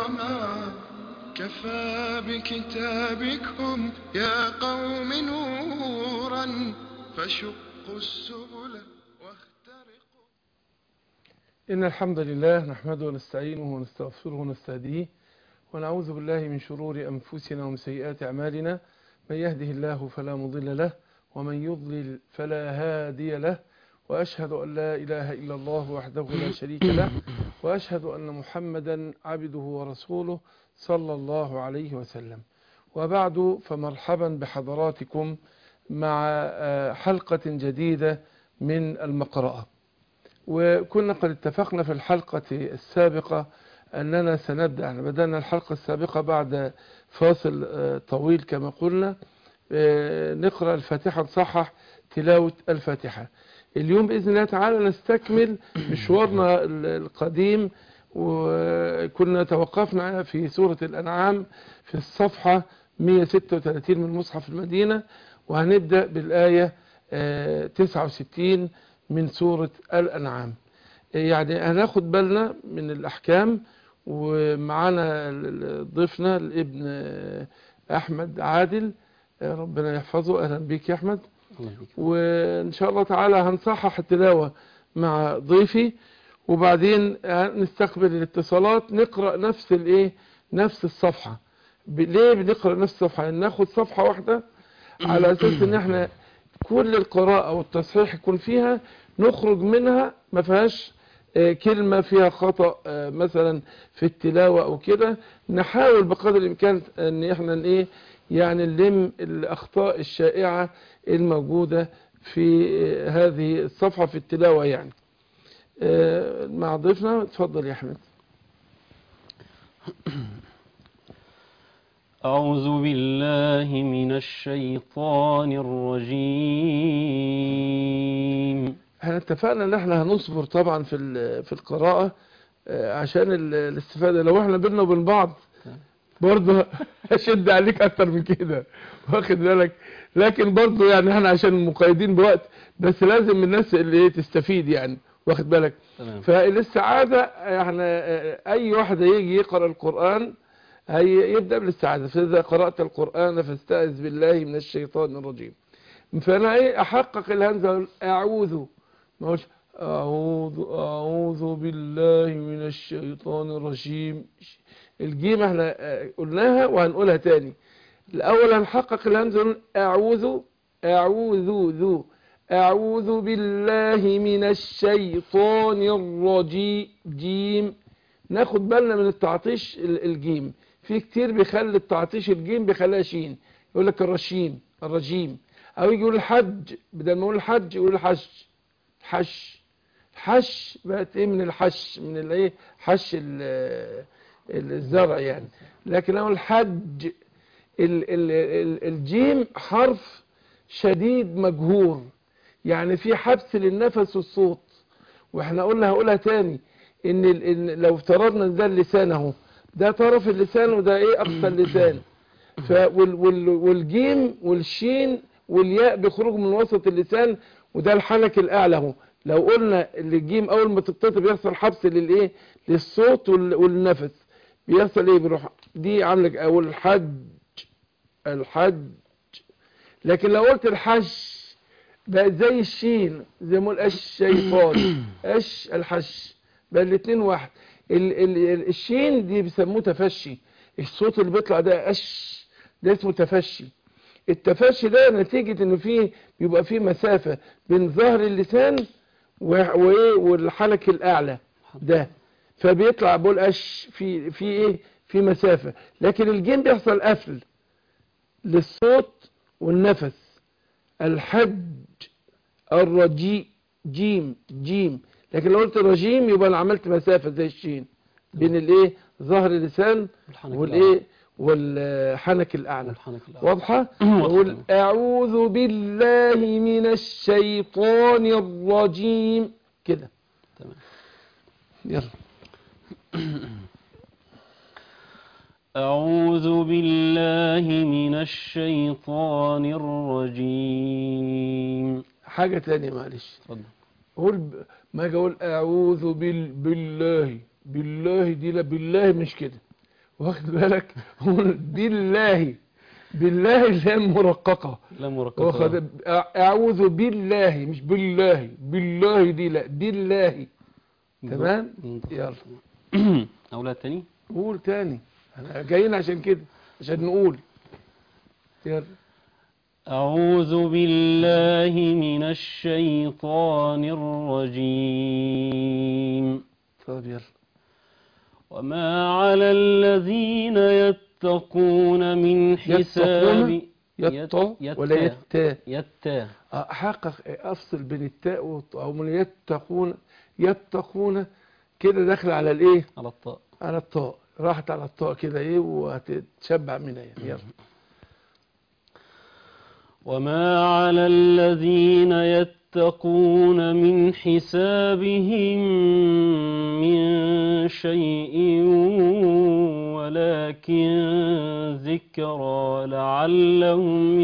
كراما كفى بكتابكم يا قوم نورا فشقوا السبل واخترقوا إن الحمد لله نحمده ونستعينه ونستغفره ونستهديه ونعوذ بالله من شرور أنفسنا ومن سيئات أعمالنا من يهده الله فلا مضل له ومن يضلل فلا هادي له وأشهد أن لا إله إلا الله وحده لا شريك له وأشهد أن محمدا عبده ورسوله صلى الله عليه وسلم وبعد فمرحبا بحضراتكم مع حلقة جديدة من المقرأة وكنا قد اتفقنا في الحلقة السابقة أننا سنبدأ يعني بدأنا الحلقة السابقة بعد فاصل طويل كما قلنا نقرأ الفاتحة نصحح تلاوة الفاتحة اليوم بإذن الله تعالى نستكمل مشوارنا القديم وكنا توقفنا في سورة الأنعام في الصفحة 136 من مصحف المدينة وهنبدأ بالآية 69 من سورة الأنعام يعني هناخد بالنا من الأحكام ومعانا ضيفنا الابن أحمد عادل ربنا يحفظه أهلا بك يا أحمد وإن شاء الله تعالى هنصحح التلاوة مع ضيفي وبعدين نستقبل الاتصالات نقرأ نفس الايه نفس الصفحة ليه بنقرأ نفس الصفحة يعني ناخد صفحة واحدة على أساس ان احنا كل القراءة والتصحيح يكون فيها نخرج منها ما فيهاش كلمة فيها خطأ مثلا في التلاوة او كده نحاول بقدر الامكان ان احنا ايه يعني نلم الاخطاء الشائعة الموجودة في هذه الصفحة في التلاوة يعني مع ضيفنا اتفضل يا احمد أعوذ بالله من الشيطان الرجيم احنا اتفقنا ان احنا هنصبر طبعا في في القراءة عشان الاستفادة لو احنا بينا وبين بعض برضه هشد عليك اكتر من كده واخد بالك لكن برضه يعني احنا عشان مقيدين بوقت بس لازم الناس اللي تستفيد يعني واخد بالك تمام. فالاستعاذة احنا اي واحد يجي يقرأ القرآن هي يبدأ بالاستعاذة فإذا قرأت القرآن فاستعذ بالله من الشيطان الرجيم فأنا ايه أحقق الهمزة أعوذ ما اقولش أعوذ أعوذ بالله من الشيطان الرجيم الجيم احنا قلناها وهنقولها تاني الأول هنحقق الهمزة نقول أعوذ أعوذ ذو أعوذ بالله من الشيطان الرجيم ناخد بالنا من التعطيش الجيم في كتير بيخلي التعطيش الجيم بيخليها شين يقول لك الرشيم الرجيم او يجي يقول الحج بدل ما يقول الحج يقول الحج حش حش بقت ايه من الحش من الايه حش الزرع يعني لكن اقول الحج ال ال ال الجيم حرف شديد مجهور يعني في حبس للنفس والصوت واحنا قلنا هقولها تاني ان, إن لو افترضنا ان ده اللسان اهو ده طرف اللسان وده ايه اقصى اللسان وال وال والجيم والشين والياء بيخرجوا من وسط اللسان وده الحنك الاعلى اهو لو قلنا الجيم اول ما تتطلب بيحصل حبس للايه للصوت والنفس بيحصل ايه بيروح دي عامله اول الحج الحج لكن لو قلت الحج بقت زي الشين زي ما نقول الشيطان اش الحش بقى الاثنين واحد ال ال الشين دي بيسموه تفشي الصوت اللي بيطلع ده اش ده اسمه تفشي التفشي ده نتيجة انه فيه بيبقى فيه مسافة بين ظهر اللسان وايه والحلق الاعلى ده فبيطلع بقول اش في في ايه في مسافة لكن الجيم بيحصل قفل للصوت والنفس الحج الرجي جيم جيم لكن لو قلت رجيم يبقى انا عملت مسافة زي الشين بين الايه ظهر اللسان والايه والحنك الاعلى واضحة اقول اعوذ بالله من الشيطان الرجيم كده تمام يلا أعوذ بالله من الشيطان الرجيم حاجة تانية معلش اتفضل قول ب... ما اجي اقول اعوذ بال... بالله بالله دي لا بالله مش كده واخد بالك بالله بالله اللي هي المرققة لا مركبة واخد اعوذ بالله مش بالله بالله دي لا بالله تمام يلا أولاد تاني قول تاني احنا جايين عشان كده عشان نقول يلا أعوذ بالله من الشيطان الرجيم طب يلا وما على الذين يتقون من حساب يطا يت- ولا يتا يتا احقق افصل بين التاء والطاء او من يتقون يتقون كده داخل على الايه على الطاء على الطاء راحت على الطاء كده ايه وهتتشبع منها يعني يلا وما على الذين يتقون من حسابهم من شيء ولكن ذكرى لعلهم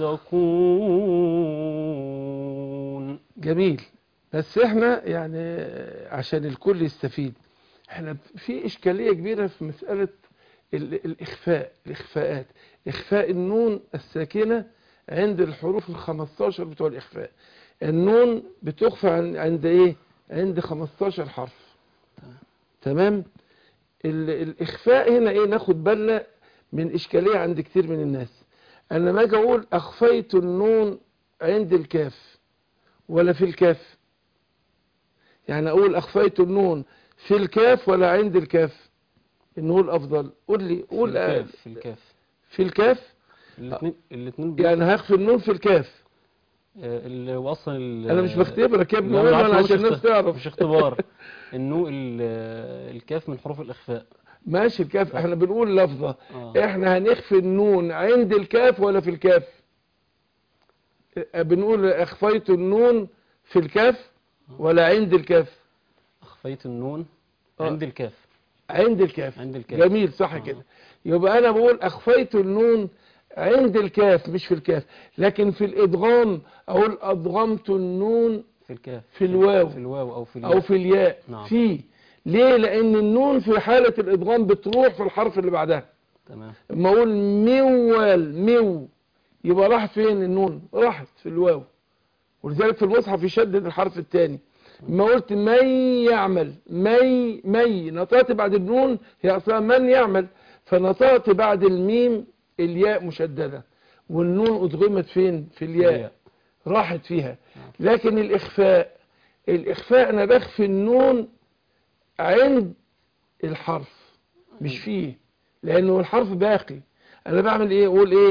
يتقون جميل بس احنا يعني عشان الكل يستفيد احنا في اشكالية كبيرة في مسألة ال- الاخفاء الاخفاءات اخفاء النون الساكنة عند الحروف الخمستاشر بتوع الاخفاء النون بتخفى عن- عند ايه عند خمستاشر حرف تمام ال- الاخفاء هنا ايه ناخد بالنا من اشكالية عند كتير من الناس انا ما اجي اقول اخفيت النون عند الكاف ولا في الكاف يعني اقول اخفيت النون في الكاف ولا عند الكاف النون افضل قول لي في قول الكاف في الكاف في الكاف الاثنين الاثنين يعني هخفي النون في الكاف اللي هو اصلا ال- انا مش بختبرك يا ابني لا، قول بالعكس، انا هو عشان مش الناس اخت- تعرف مش اختبار النو ال- الكاف من حروف الاخفاء ماشي الكاف احنا بنقول لفظة آه. احنا هنخفي النون عند الكاف ولا في الكاف اه، بنقول اخفيت النون في الكاف ولا عند الكاف اخفيت النون آه. عند الكاف عند الكاف عند الكاف جميل صح آه. كده يبقى انا بقول اخفيت النون عند الكاف مش في الكاف لكن في الادغام اقول ادغمت النون في الكاف في الواو. في الواو او في او الياء في الياء نعم. في ليه لان النون في حالة الادغام بتروح في الحرف اللي بعدها تمام اما اقول موال مو يبقى راحت فين النون راحت في الواو ولذلك في المصحف يشدد الحرف الثاني ما قلت من يعمل مي مي نطقت بعد النون هي اصلا من يعمل فنطقت بعد الميم الياء مشددة والنون ادغمت فين في الياء الياء. راحت فيها لكن الاخفاء الاخفاء انا بخفي النون عند الحرف مش فيه لانه الحرف باقي انا بعمل ايه اقول ايه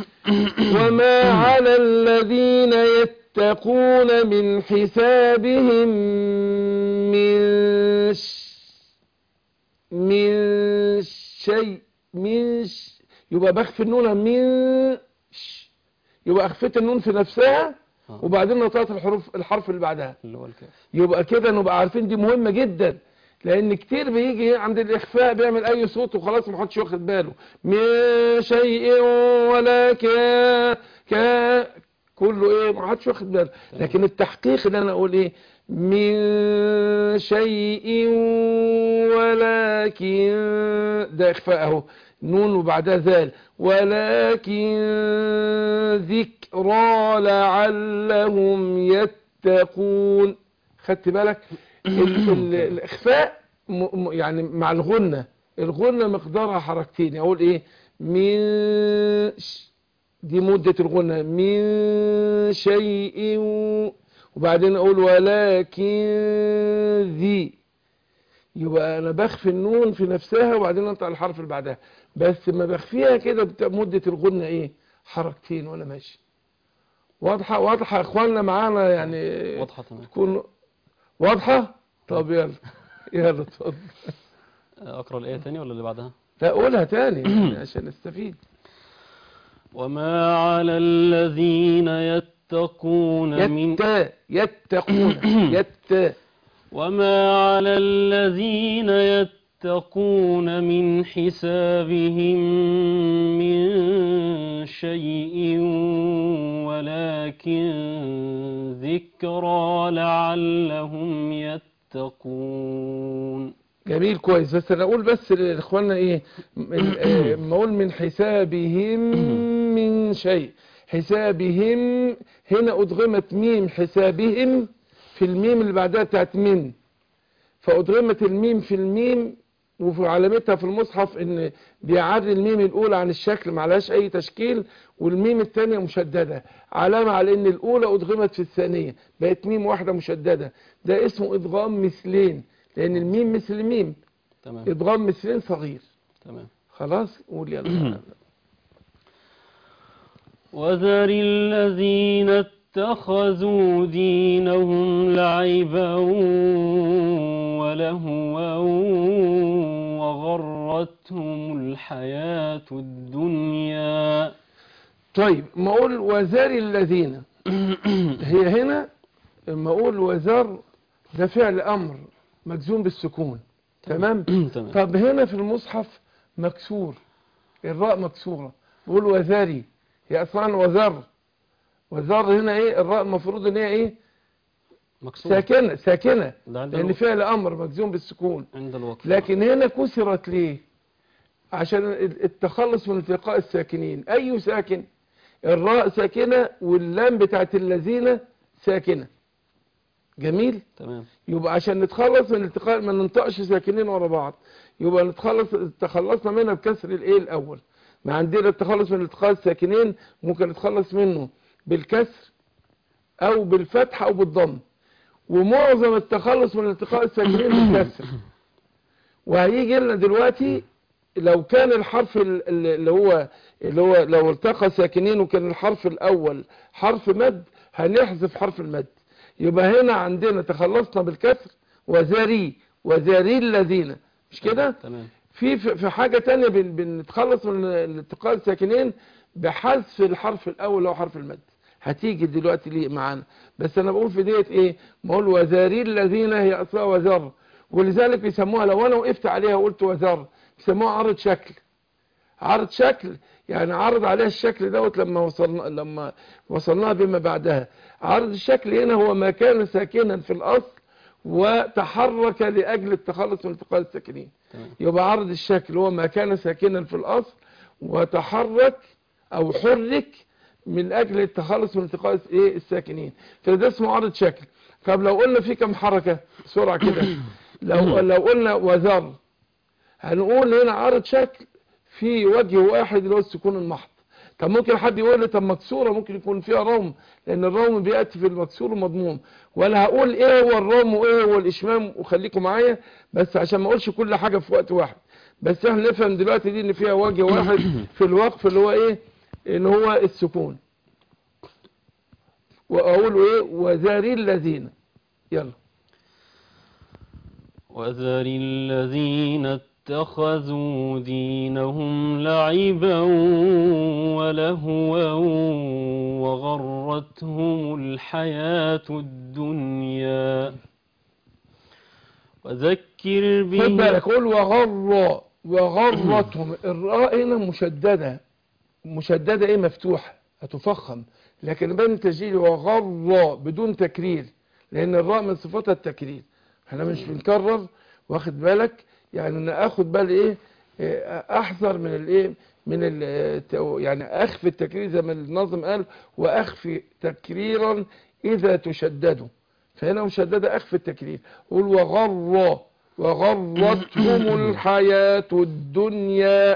وما على الذين يتقون من حسابهم من ش من شيء من ش يبقى بخفي النون من ش يبقى اخفيت النون في نفسها آه. وبعدين نطقت الحروف الحرف اللي بعدها اللي هو الكاف يبقى كده نبقى عارفين دي مهمة جدا لان كتير بيجي عند الاخفاء بيعمل اي صوت وخلاص ما حدش واخد باله من شيء ولا كا كا كله ايه ما حدش واخد باله لكن التحقيق ان انا اقول ايه من شيء ولكن ده اخفاء اهو نون وبعدها ذال ولكن ذكرى لعلهم يتقون خدت بالك ال- ال- الاخفاء م- م- يعني مع الغنة الغنة مقدارها حركتين اقول ايه من ش- دي مدة الغنة من شيء وبعدين اقول ولكن ذي يبقى انا بخفي النون في نفسها وبعدين انطق الحرف اللي بعدها بس ما بخفيها كده بت- مدة الغنة ايه حركتين وانا ماشي واضحة واضحة يا اخواننا معانا يعني واضحة تمام تكون واضحة طب يلا يلا اتفضل اقرا الايه تاني ولا اللي بعدها لا قولها تاني يعني عشان نستفيد وما على الذين يتقون من يتا يتقون يتا وما على الذين يتقون من حسابهم من شيء ولكن ذكرى لعلهم يتقون جميل كويس بس انا اقول بس لاخواننا ايه من- آه، ما اقول من حسابهم من شيء حسابهم هنا ادغمت ميم حسابهم في الميم اللي بعدها بتاعت من فادغمت الميم في الميم وفي علامتها في المصحف ان بيعري الميم الاولى عن الشكل ما عليهاش اي تشكيل والميم الثانيه مشدده علامه على ان الاولى ادغمت في الثانيه بقت ميم واحده مشدده ده اسمه ادغام مثلين لان الميم مثل الميم تمام ادغام مثلين صغير تمام خلاص قول يلا وذر الذين اتخذوا دينهم لعبا ولهوا وغرتهم الحياة الدنيا طيب ما اقول وذر الذين هي هنا لما اقول وذر ده فعل امر مجزوم بالسكون تمام تمام طب هنا في المصحف مكسور الراء مكسورة بقول وذري هي اصلا وذر وذر هنا ايه الراء المفروض ان هي ايه مكسور ساكنة ساكنة ده عند لان الوقف فعل امر مجزوم بالسكون عند الوقف لكن هنا كسرت ليه عشان التخلص من التقاء الساكنين اي ساكن الراء ساكنة واللام بتاعت الذين ساكنة جميل تمام يبقى عشان نتخلص من التقاء ما ننطقش ساكنين ورا بعض يبقى نتخلص تخلصنا منها بكسر الايه الاول ما عندنا التخلص من التقاء الساكنين ممكن نتخلص منه بالكسر او بالفتح او بالضم ومعظم التخلص من التقاء الساكنين بالكسر وهيجي لنا دلوقتي لو كان الحرف ال- ال- اللي هو اللي هو لو التقى ساكنين وكان الحرف الاول حرف مد هنحذف حرف المد يبقى هنا عندنا تخلصنا بالكسر وذري وذري الذين مش كده تمام في في في حاجة تانية بن- بنتخلص من الاتقاء الساكنين بحذف الحرف الاول او حرف المد هتيجي دلوقتي ليه معانا بس انا بقول في ديت ايه بقول وذاري الذين هي اصلها وذر ولذلك بيسموها لو انا وقفت عليها وقلت وذر بيسموها عرض شكل عرض شكل يعني عرض عليها الشكل دوت لما وصلنا لما وصلناها بما بعدها عرض الشكل هنا هو ما كان ساكنا في الاصل وتحرك لاجل التخلص من التقاء الساكنين تمام يبقى عرض الشكل هو ما كان ساكنا في الأصل وتحرك أو حرك من أجل التخلص من التقاء إيه الساكنين فده اسمه عرض شكل طب لو قلنا في كم حركة بسرعة كده لو لو قلنا وذر هنقول هنا عرض شكل في وجه واحد اللي هو السكون المحض طب ممكن حد يقول لي طب مكسوره ممكن يكون فيها روم لان الروم بياتي في المكسور المضموم ولا هقول ايه هو الروم وايه هو الاشمام وخليكم معايا بس عشان ما اقولش كل حاجه في وقت واحد بس احنا نفهم دلوقتي دي ان فيها وجه واحد في الوقف اللي هو ايه اللي هو السكون واقول ايه وذاري الذين يلا وذر الذين اتخذوا دينهم لعبا ولهوا وغرتهم الحياة الدنيا وذكر خد به بالك قول وغر وغرتهم الراء هنا مشددة مشددة ايه مفتوحة هتفخم لكن بين التسجيل وغر بدون تكرير لان الراء من صفاتها التكرير احنا مش بنكرر واخد بالك يعني انا اخد بالي ايه إيه، احذر من الايه من ال يعني اخفي التكرير زي ما الناظم قال واخفي تكريرا اذا تشددوا فهنا مشددة أخف التكرير قول وغر وغرتهم الحياة الدنيا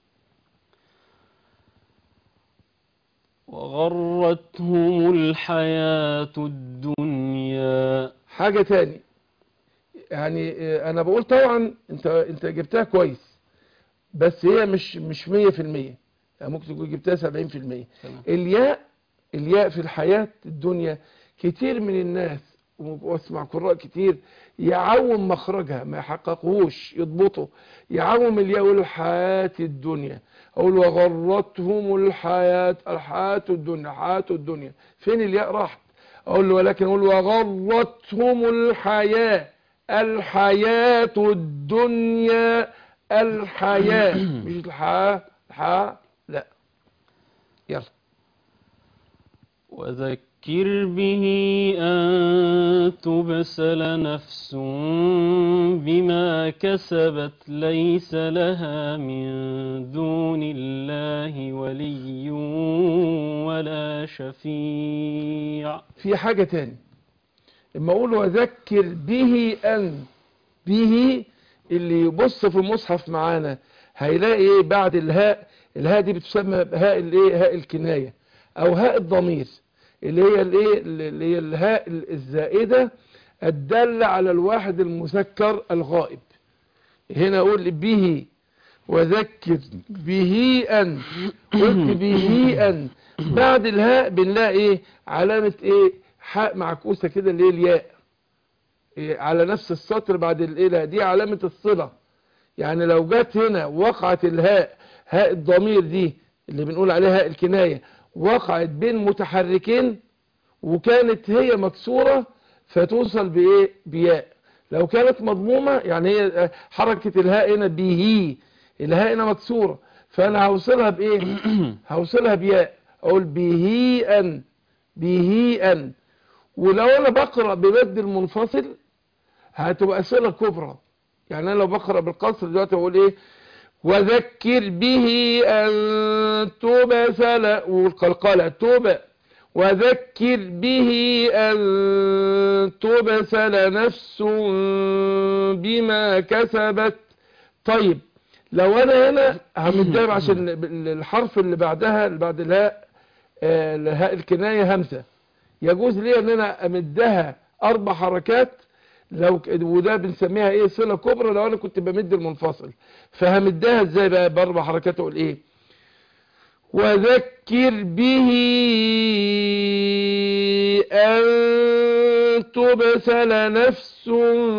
وغرتهم الحياة الدنيا حاجة تاني يعني آه، أنا بقول طبعا أنت أنت جبتها كويس بس هي مش مش 100% يعني ممكن تكون جبتها 70% تمام. الياء الياء في الحياة الدنيا كتير من الناس واسمع قراء كتير يعوم مخرجها ما يحققوش يضبطوا يعوم الياء يقول الحياة الدنيا اقول وغرتهم الحياة الحياة الدنيا حياة الدنيا فين الياء راحت اقول له ولكن اقول وغرتهم الحياة الحياة الدنيا الحياة مش الحياة الحياة لا يلا وذكر به أن تبسل نفس بما كسبت ليس لها من دون الله ولي ولا شفيع في حاجة تاني اما اقول وذكر به ان به اللي يبص في المصحف معانا هيلاقي ايه بعد الهاء الهاء دي بتسمى هاء الايه هاء الكناية او هاء الضمير اللي هي الايه اللي هي الهاء الزائدة الدالة على الواحد المذكر الغائب هنا اقول به وذكر به ان قلت به ان بعد الهاء بنلاقي ايه علامة ايه حاء معكوسة كده اللي هي الياء إيه على نفس السطر بعد الاله دي علامة الصلة يعني لو جت هنا وقعت الهاء هاء الضمير دي اللي بنقول عليها هاء الكناية وقعت بين متحركين وكانت هي مكسورة فتوصل بايه بياء لو كانت مضمومة يعني هي حركة الهاء هنا به الهاء هنا مكسورة فانا هوصلها بايه هوصلها بياء اقول به ان به ان ولو انا بقرأ بمد المنفصل هتبقى صلة كبرى يعني انا لو بقرأ بالقصر دلوقتي اقول ايه وذكر به ان تبسل والقلقلة توبة وذكر به ان تبسل نفس بما كسبت طيب لو انا هنا همدها عشان الحرف اللي بعدها اللي بعد الهاء آه، الهاء الكناية همزة يجوز لي ان انا امدها اربع حركات لو ك- وده بنسميها ايه صلة كبرى لو انا كنت بمد المنفصل فهمدها ازاي بقى باربع حركات اقول ايه وذكر به ان تبسل نفس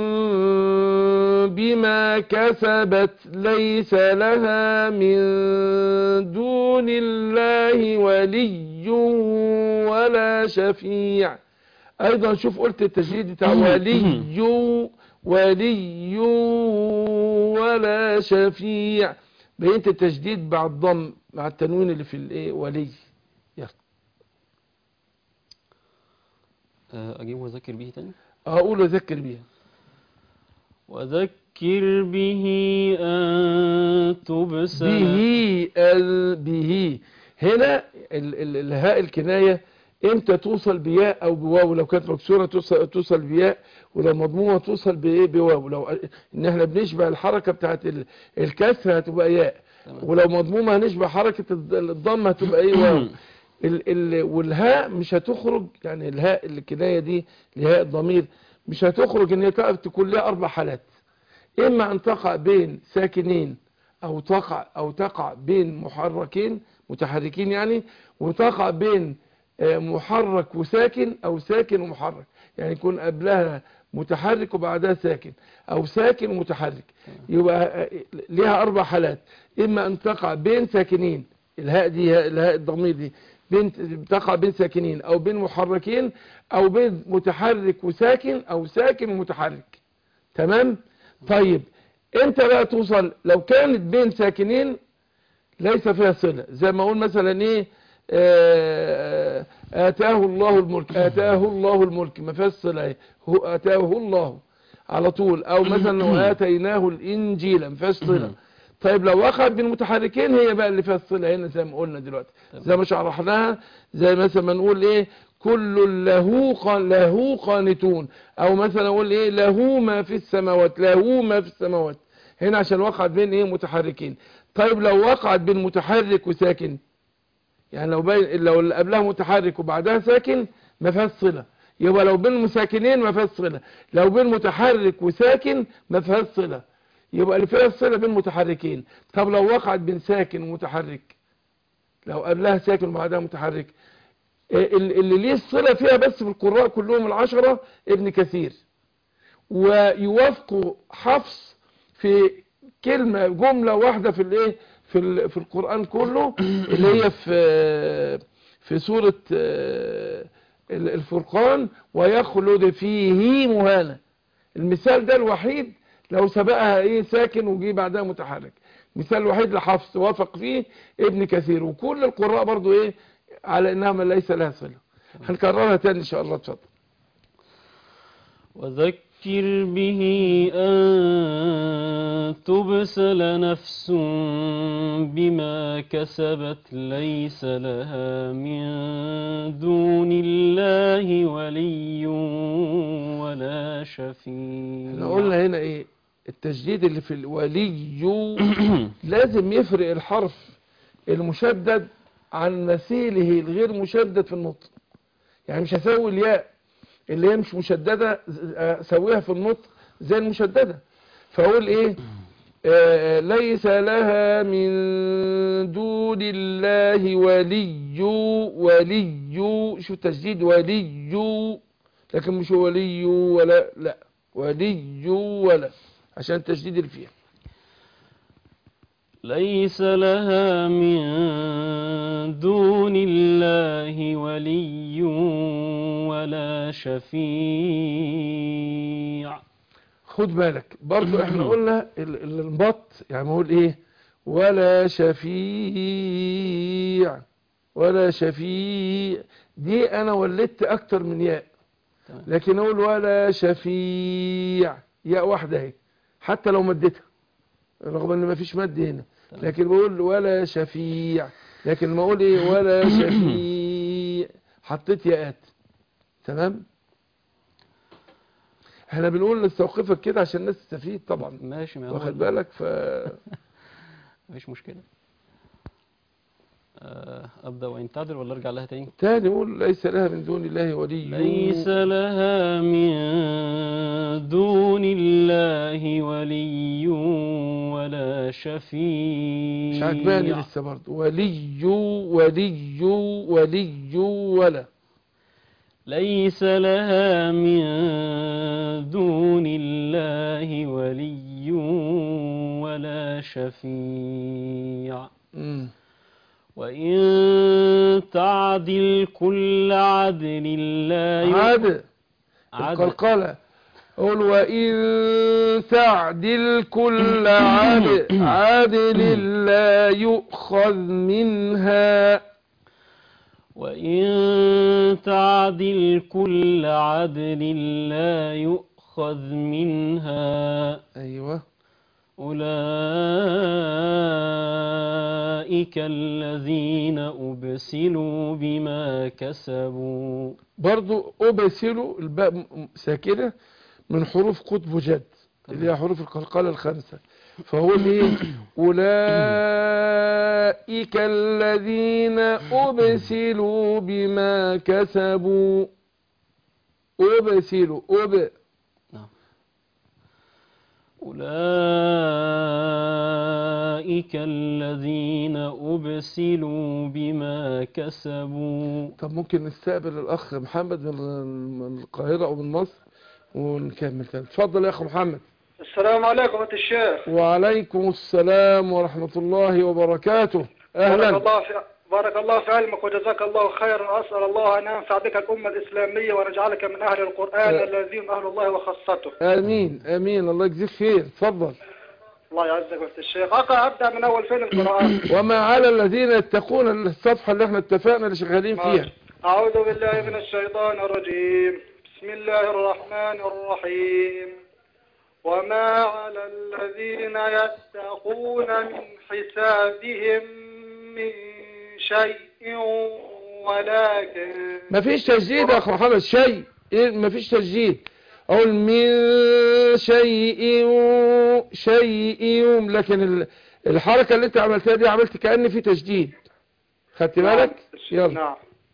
بما كسبت ليس لها من دون الله ولي ولا شفيع ايضا شوف قلت التشديد بتاع ولي ولي ولا شفيع بقيت التشديد بعد ضم مع التنوين اللي في الايه ولي يلا آه، أجيب وذكر به تاني اقول اذكر بيها وذكر به أن تبسل به ال به هنا ال ال الهاء الكناية امتى توصل بياء او بواو لو كانت مكسورة توصل, توصل بياء ولو مضمومة توصل بايه بواو لو ان احنا بنشبه الحركة بتاعت ال- الكسر هتبقى ياء تمام. ولو مضمومة هنشبه حركة الض- الضم هتبقى ايه واو ال ال والهاء مش هتخرج يعني الهاء الكناية دي اللي هي الضمير مش هتخرج ان هي تقف تكون لها اربع حالات اما ان تقع بين ساكنين او تقع او تقع بين محركين متحركين يعني وتقع بين آه، محرك وساكن او ساكن ومحرك يعني يكون قبلها متحرك وبعدها ساكن او ساكن ومتحرك يبقى آه، ليها اربع حالات اما ان تقع بين ساكنين الهاء دي الهاء الضمير دي بين تقع بين ساكنين او بين محركين او بين متحرك وساكن او ساكن ومتحرك تمام طيب امتى بقى توصل لو كانت بين ساكنين ليس فيها صلة زي ما اقول مثلا ايه آه، اتاه الله الملك اتاه الله الملك ما فيهاش صلة اهي هو اتاه الله على طول او مثلا لو اتيناه الانجيل ما فيهاش صلة طيب لو وقعت بين متحركين هي بقى اللي فيها الصلة هنا زي ما قلنا دلوقتي زي ما شرحناها زي مثلا ما نقول ايه كل له قا- له قانتون او مثلا اقول ايه له ما في السماوات له ما في السماوات هنا عشان وقعت بين ايه متحركين طيب لو وقعت بين متحرك وساكن يعني لو بين لو اللي قبلها متحرك وبعدها ساكن ما فيهاش صله يبقى لو بين مساكنين ما فيهاش صله لو بين متحرك وساكن ما فيهاش صله يبقى اللي فيها الصله بين متحركين طب لو وقعت بين ساكن ومتحرك لو قبلها ساكن وبعدها متحرك ال- اللي ليه الصلة فيها بس في القراء كلهم العشرة ابن كثير ويوافقوا حفص في كلمة جملة واحدة في الايه في ال- في القرآن كله اللي هي في في سورة آه، ال- الفرقان ويخلد فيه مهانا المثال ده الوحيد لو سبقها ايه ساكن وجي بعدها متحرك مثال الوحيد لحفص وافق فيه ابن كثير وكل القراء برضو ايه على انها ما ليس لها صلة هنكررها تاني ان شاء الله اتفضل وذكر به أن تبسل نفس بما كسبت ليس لها من دون الله ولي ولا شفيع احنا قلنا هنا ايه التشديد اللي في الولي لازم يفرق الحرف المشدد عن مثيله الغير مشدد في النطق يعني مش هسوي الياء اللي هي مش مشددة اسويها في النطق زي المشددة فاقول ايه آه ليس لها من دون الله ولي ولي شوف التشديد ولي لكن مش ولي ولا لا ولي ولا عشان التشديد اللي فيها ليس لها من دون الله ولي ولا شفيع خد بالك برضو احنا قلنا ال- ال- البط يعني نقول ايه ولا شفيع ولا شفيع دي انا ولدت اكتر من ياء تمام. لكن اقول ولا شفيع ياء واحدة اهي حتى لو مدتها رغم ان مفيش مد هنا تمام. لكن بقول ولا شفيع لكن ما اقول ايه ولا شفيع حطيت ياءات تمام احنا بنقول نستوقفك كده عشان الناس تستفيد طبعا ماشي ما هو واخد ده. بالك ف مفيش مشكلة آه، أبدأ وإن تعدل ولا أرجع لها تاني تاني قول ليس لها من دون الله ولي ليس لها من دون الله ولي ولا شفيع مش عجباني لسه برضه ولي ولي ولي ولا ليس لها من دون الله ولي ولا شفيع مم. وإن تعدل كل عدل لا يؤ- عاد عدل القلقلة قول وإن تعدل كل عدل عدل لا يؤخذ منها وإن تعدل كل عدل لا يؤخذ منها أيوة أولئك الذين أبسلوا بما كسبوا برضو أبسلوا الباء م- م- ساكنة من حروف قطب جد اللي هي حروف القلقلة الخمسة فهو ايه أولئك الذين أبسلوا بما كسبوا أبسلوا أب أولئك الذين أبسلوا بما كسبوا طب ممكن نستقبل الأخ محمد من من القاهرة أو من مصر ونكمل تاني اتفضل يا أخ محمد السلام عليكم يا الشيخ وعليكم السلام ورحمة الله وبركاته بارك أهلا الله في بارك الله في علمك وجزاك الله خيرا أسأل الله أن ينفع بك الأمة الإسلامية ويجعلك من أهل القرآن أه. الذين أهل الله وخاصته آمين آمين الله يجزيك خير اتفضل الله يعزك يا الشيخ أقرأ أبدأ من أول فين القرآن وما على الذين يتقون الصفحة اللي احنا اتفقنا اللي شغالين فيها ماشي. أعوذ بالله من الشيطان الرجيم بسم الله الرحمن الرحيم وما على الذين يتقون من حسابهم من شيء ولكن مفيش تسجيل يا اخ محمد شيء إيه مفيش تسجيل اقول من شيء شيء لكن ال- الحركة اللي انت عملتها دي عملت كأن في تسجيل خدت بالك يلا نعم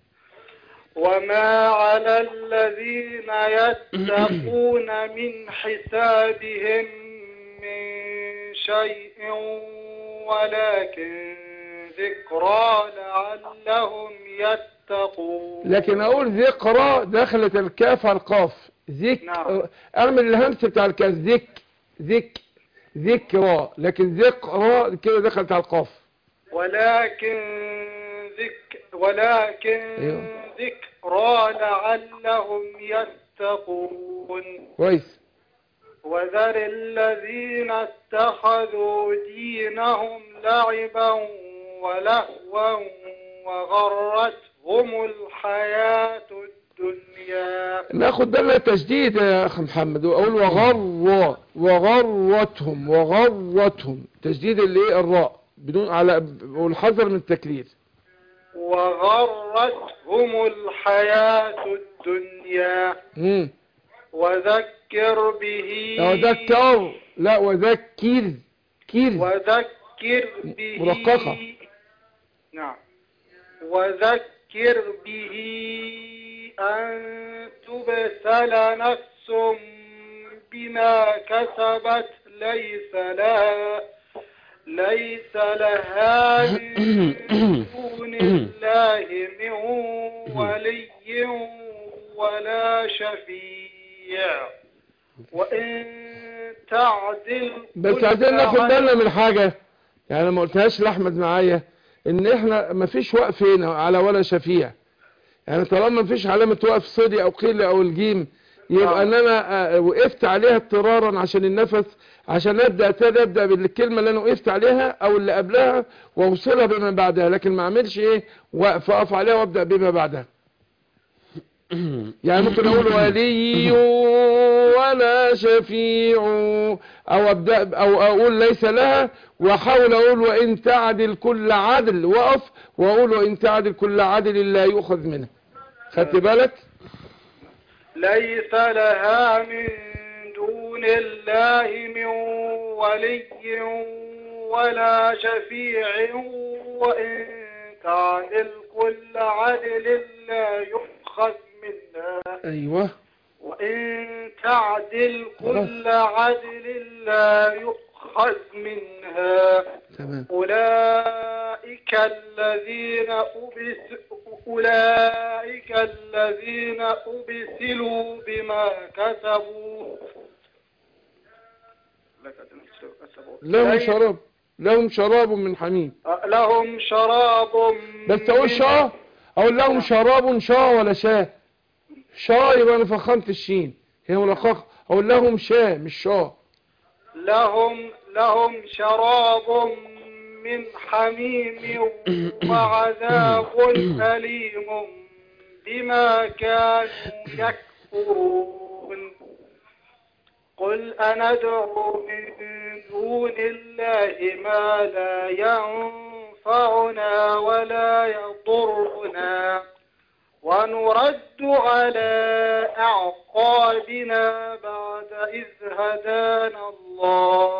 وما على الذين يتقون من حسابهم من شيء ولكن ذكرى لعلهم يتقون لكن اقول ذكرى دخلت الكاف على القاف ذك نعم. اعمل الهمس بتاع الكاف ذك ذك ذكرى لكن ذكرى كده دخلت على القاف ولكن ذك ولكن أيوه. ذكرى لعلهم يتقون كويس وذر الذين اتخذوا دينهم لعبا ولهوا وغرتهم الحياة الدنيا ناخد بالنا تشديد يا اخ محمد واقول وغر وغرتهم وغرتهم تشديد الايه الراء بدون على والحذر من التكرير وغرتهم الحياة الدنيا امم وذكر به وذكر لا وذكر كير وذكر به مرققة. نعم وذكر به أن تبتل نفس بما كسبت ليس لها ليس لها من دون الله من ولي ولا شفيع وإن تعدل بس كل عايزين ناخد عدل- بالنا من حاجة يعني أنا ما قلتهاش لاحمد معايا ان احنا ما فيش وقف هنا على ولا شفيع يعني طالما ما فيش علامة وقف صدي او قيل او الجيم يبقى آه. ان انا آه، وقفت عليها اضطرارا عشان النفس عشان ابدا ابتدي ابدا بالكلمه اللي انا وقفت عليها او اللي قبلها واوصلها بما بعدها لكن ما اعملش ايه وقف اقف عليها وابدا بما بعدها يعني ممكن اقول ولي ولا شفيع او ابدا او اقول ليس لها واحاول اقول وان تعدل كل عدل واقف واقول وان تعدل كل عدل لا يؤخذ منه خدت بالك ليس لها من دون الله من ولي ولا شفيع وإن تعدل كل عدل لا يؤخذ منها ايوه وإن تعدل كل عدل لا يؤخذ منها تمام أولئك الذين أبس أولئك الذين أبسلوا بما كسبوا لهم شراب لهم شراب من حميم لهم شراب بس تقول من- شاه اقول لهم شراب شاه ولا شاه شاه يبقى انا فخمت الشين هي ملققه اقول لهم شاه مش شاه لهم لهم شراب من حميم وعذاب أليم بما كانوا يكفرون قل أندعو من دون الله ما لا ينفعنا ولا يضرنا ونرد على أعقابنا بعد إذ هدانا الله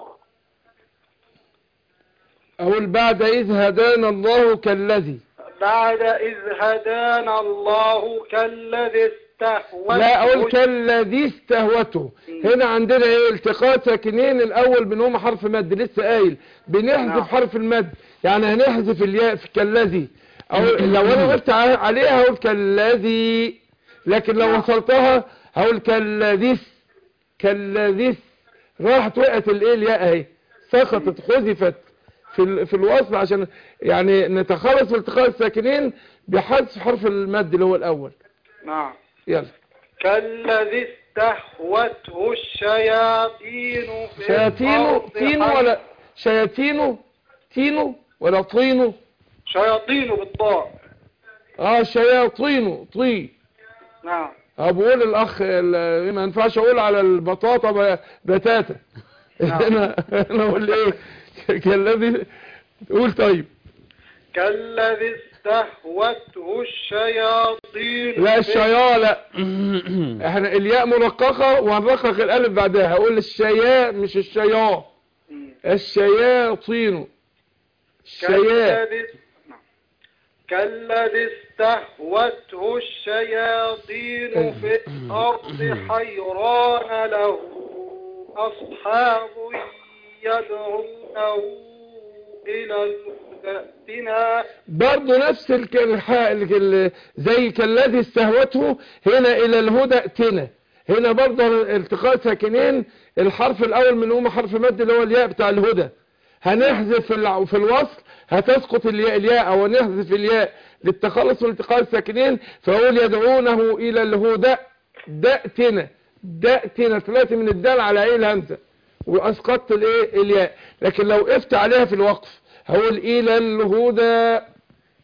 اقول بعد اذ هدانا الله كالذي بعد إذ هدانا الله كالذي استهوته لا اقول كالذي استهوته هنا عندنا ايه التقاء ساكنين الاول بينهم حرف مد لسه قايل نعم. بنحذف حرف المد يعني هنحذف الياء في كالذي او لو انا وقفت ع- عليها هقول كالذي لكن لو نعم. وصلتها هقول كالذي كالذي راحت وقعت الايه الياء اهي سقطت حذفت في ال- في الوصل عشان يعني نتخلص من التقاء الساكنين بحذف حرف المد اللي هو الاول نعم يلا كالذي استهوته الشياطين في شياطينه الأرض تينو حي- ولا شياطينه تينو ولا طينه شياطين بالضاء اه شياطينه طي نعم اه بقول الاخ ال- ما ينفعش اقول على البطاطا ب- بتاتا نعم. انا انا اقول ايه كالذي قول طيب كالذي استهوته الشياطين لا في- الشيا لا احنا الياء مرققه وهنرقق الالف بعدها هقول الشياء مش الشيا مم. الشياطين الشياء كالذي نعم. كالذي استهوته الشياطين في الأرض حيران له أصحاب يدعونه إلى الهدى ائتنا برضه نفس الك- الح- الك- ال- زي كالذي استهوته هنا الى الهدى ائتنا هنا برضه التقاء ساكنين الحرف الاول من هم حرف مد اللي هو الياء بتاع الهدى هنحذف في الع- في الوصل هتسقط الياء الياء او نحذف الياء للتخلص من التقاء الساكنين فاقول يدعونه الى الهدى دأتنا دأتنا طلعت من الدال على ايه الهمزه واسقطت الايه الياء لكن لو وقفت عليها في الوقف هقول الى الهدى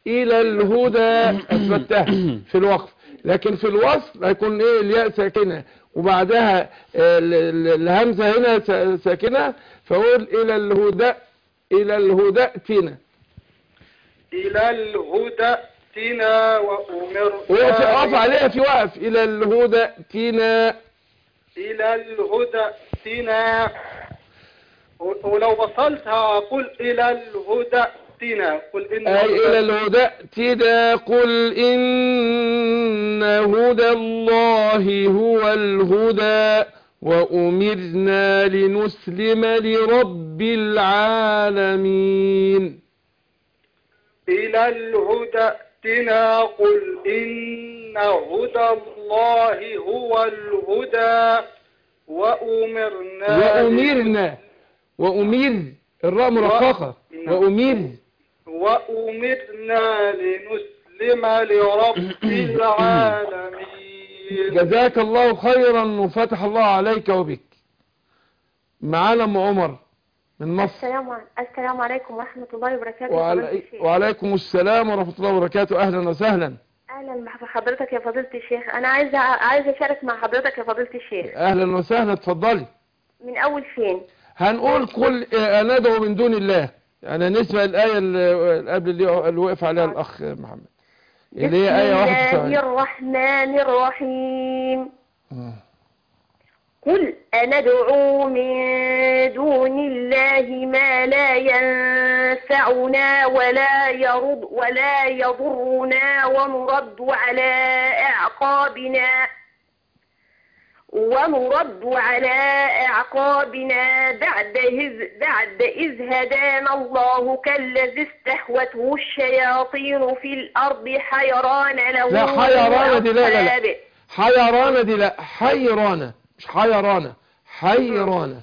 إلى الهدى أثبتها في الوقف لكن في الوصل هيكون إيه الياء ساكنة وبعدها آه، ال- ال- الهمزة هنا سا- ساكنة فأقول إلى الهدى إلى الهدى ائتنا إلى الهدى ائتنا وأمرنا وقف أقف عليها في وقف إلى الهدى ائتنا إلى الهدى ائتنا و- ولو وصلتها قل إلى الهدى ائتنا قل إن أي الهدى- إلى الهدى ائتنا قل إن هدى الله هو الهدى وأمرنا لنسلم لرب العالمين إلى الهدى ائتنا قل إن هدى الله هو الهدى وأمرنا وأمرنا وأمر الراء مرققة وأمر وأمرنا لنسلم لرب العالمين جزاك الله خيرا وفتح الله عليك وبك معانا أم عمر من مصر السلام ع- السلام عليكم ورحمة الله وبركاته فضيلة وعلي... الشيخ. وعليكم السلام ورحمة الله وبركاته أهلا وسهلا أهلا بحضرتك يا فضيلة الشيخ أنا عايزة عايزة أشارك مع حضرتك يا فضيلة الشيخ أهلا وسهلا اتفضلي من أول فين هنقول كل آه، ندعو من دون الله يعني نسمع الآية اللي قبل اللي اللي وقف عليها الأخ محمد اللي هي آية بسم الله 71 الرحمن الرحيم آه. قل أندعو من دون الله ما لا ينفعنا ولا يرد ولا يضرنا ونرد على أعقابنا ونرد على أعقابنا بعد إذ, بعد إذ هدانا الله كالذي استهوته الشياطين في الأرض حيران له لا، حيران دي لا، لا، لا. وأصحاب. حيرانة دي لا حيرانة مش حيرانة حيرانة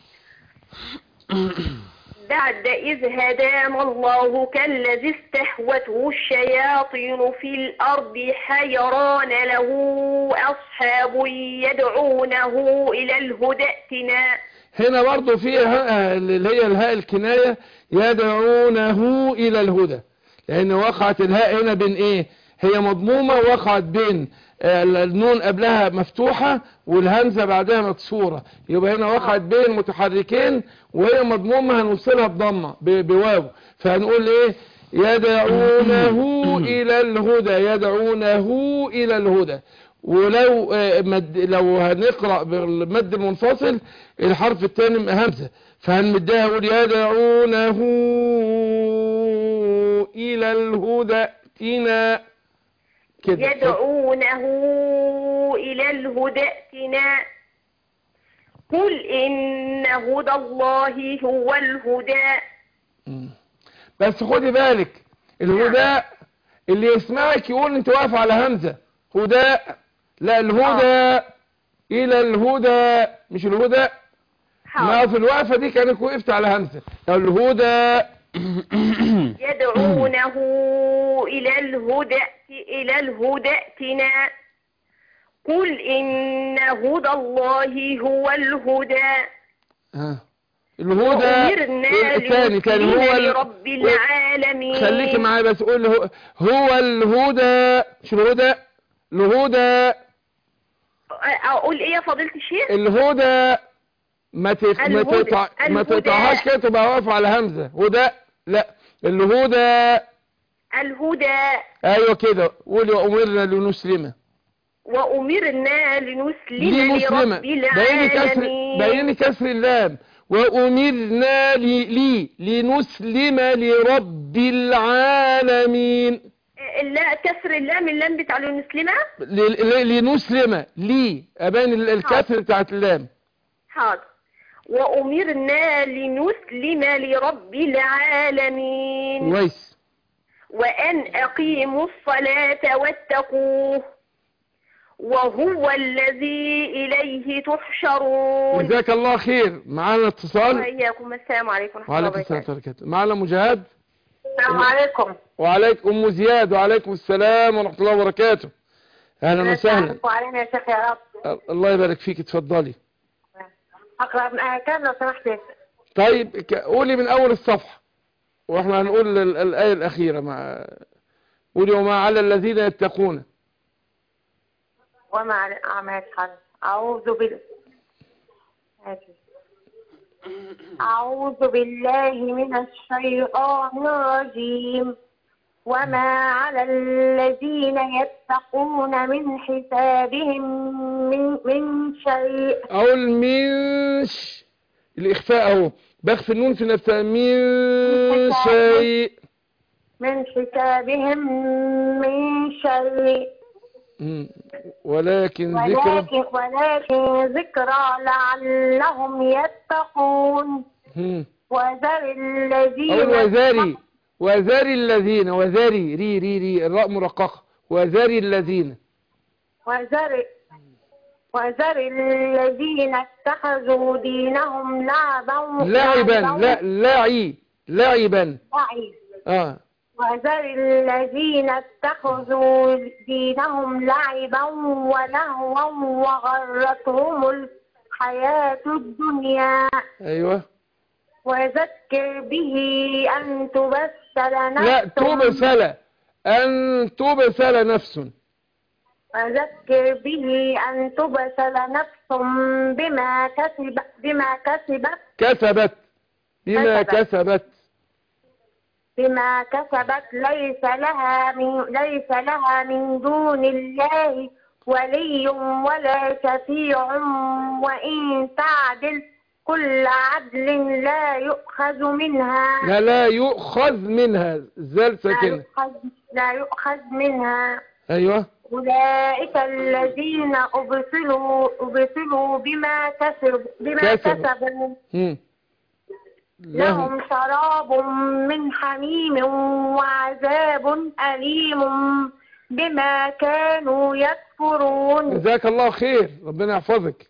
بعد إذ هدانا الله كالذي استهوته الشياطين في الأرض حيران له أصحاب يدعونه إلى الهدى ائتنا هنا برضو في ها- اللي هي الهاء الكناية يدعونه إلى الهدى لأن وقعت الهاء هنا بين إيه هي مضمومة وقعت بين آه، النون قبلها مفتوحة والهمزة بعدها مكسورة يبقى هنا وقعت بين متحركين وهي مضمومة هنوصلها بضمة ب- بواو فهنقول إيه يدعونه إلى الهدى يدعونه إلى الهدى ولو آه، مد لو هنقرأ بالمد المنفصل الحرف الثاني همزة فهنمدها نقول يدعونه إلى الهدى ائتنا كده يدعونه إلى الهدى ائتنا قل إن هدى الله هو الهدى مم. بس خدي بالك الهدى اللي يسمعك يقول انت واقف على همزة هدى لا الهدى الى الهدى مش الهدى ما حاضر في الوقفة دي كانك وقفت على همزة الهدى يدعونه إلى الهدى إلى الهدى ائتنا قل إن هدى الله هو الهدى ها. الهدى وأمرنا تاني تاني هو لنسلم ال... لرب العالمين خليكي معايا بس قول هو, هو الهدى مش الهدى الهدى أقول إيه يا فضيلة الشيخ الهدى ما تت... ما الهدى. تقطع ما الهدى. تقطعهاش كده تبقى واقفه على همزه هدى لا الهدى الهدى ايوه كده قولي وامرنا لنسلم وأمرنا لنسلم لنسلم لرب بيني كسر العالمين بيني كسر اللام وامرنا لي, لي لنسلم لرب العالمين لا كسر اللام اللام بتاع لنسلمة ل- ل- لنسلم لي ابان ال- الكسر بتاعت اللام حاضر وأمرنا لنسلم لرب العالمين كويس وأن أقيموا الصلاة واتقوه وهو الذي إليه تحشرون جزاك الله خير معانا اتصال وإياكم السلام عليكم ورحمة الله وعليكم السلام وبركاته ورحمة الله وبركاته معانا مجاهد السلام عليكم وعليكم ام زياد وعليكم السلام ورحمة الله وبركاته اهلا وسهلا وعلينا يا شيخ يا رب الله يبارك فيك اتفضلي أقرأ من آية كام لو سمحت طيب ك- قولي من اول الصفحة واحنا هنقول ال- الآية الأخيرة مع قولي وما على الذين يتقون وما على أعمال حرب أعوذ بال أعوذ بالله من الشيطان الرجيم وما على الذين يتقون من حسابهم من, من شيء اقول منش الاخفاء اهو بخفي النون في نفسها من شيء من حسابهم من شيء مم. ولكن ذكر ولكن ولكن ذكرى لعلهم يتقون مم. وذر الذين اقول وذري وذري الذين وذري ري ري ري الراء مرققه وذري الذين وذر وذر الذين اتخذوا دينهم لعبا لعبا لا لعي لعبا لعب اه وذر الذين اتخذوا دينهم لعبا ولهوا وغرتهم الحياة الدنيا ايوه وذكر به أن تبسل نفس لا تبسل ان تبسل نفس وذكر به أن تبسل نفس بما كسب بما كسبت كسبت بما كسبت. كسبت بما كسبت ليس لها من ليس لها من دون الله ولي ولا شفيع وإن تعدل كل عدل لا يؤخذ منها لا لا يؤخذ منها زال لا ساكنه يؤخذ لا يؤخذ منها ايوه أولئك الذين أبصلوا أبصلوا بما كسبوا بما كسبوا. كسبوا مم. لهم لهم شراب من حميم وعذاب أليم بما كانوا يكفرون جزاك الله خير ربنا يحفظك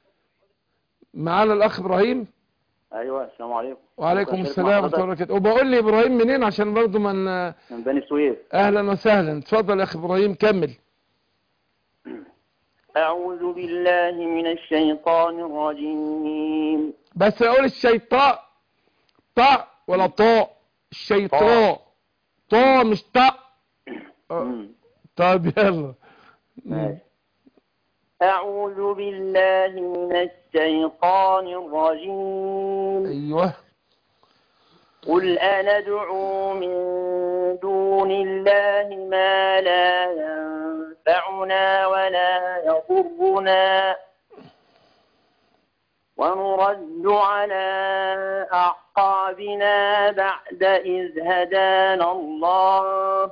معانا الاخ ابراهيم ايوه السلام عليكم وعليكم أشارك السلام مع ورحمه الله حضرتك وبركاته وبقول لي ابراهيم منين عشان برضو من من بني سويف اهلا وسهلا اتفضل يا اخ ابراهيم كمل اعوذ بالله من الشيطان الرجيم بس اقول الشيطاء طاء ولا طاء الشيطاء طاء مش طاء آه، مم. طب يلا ماشي. اعوذ بالله من الشيطان الرجيم ايوه قل أندعو من دون الله ما لا ينفعنا ولا يضرنا ونرد على أعقابنا بعد إذ هدانا الله